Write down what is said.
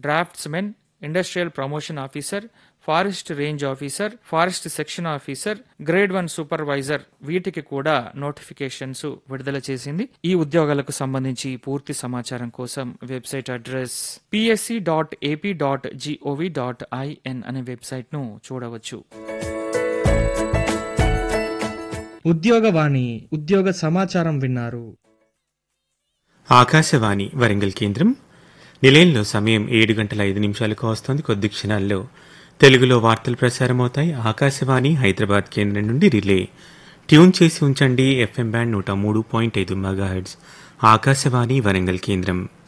draughtsmen industrial promotion officer forest range officer forest section officer grade one supervisor వీటికి కూడా notifications విడుదల చేసింది ఈ ఉద్యోగాలకు సంబంధించి పూర్తి సమాచారం కోసం website address PSC dot AP dot GOV dot IN అనే వెబ్సైట్ ను చూడవచ్చు ఉద్యోగవాణి ఉద్యోగ సమాచారం విన్నారు ఆకాశవాణి వరంగల్ కేంద్రం నిలయంలో సమయం ఏడు గంటల ఐదు నిమిషాలకు వస్తోంది కొద్ది క్షణాల్లో తెలుగులో వార్తలు ప్రసారమవుతాయి ఆకాశవాణి హైదరాబాద్ కేంద్రం నుండి రిలే ట్యూన్ చేసి ఉంచండి ఎఫ్ఎం బ్యాండ్ నూట మూడు పాయింట్ ఐదు మెగాహెడ్స్ ఆకాశవాణి వరంగల్ కేంద్రం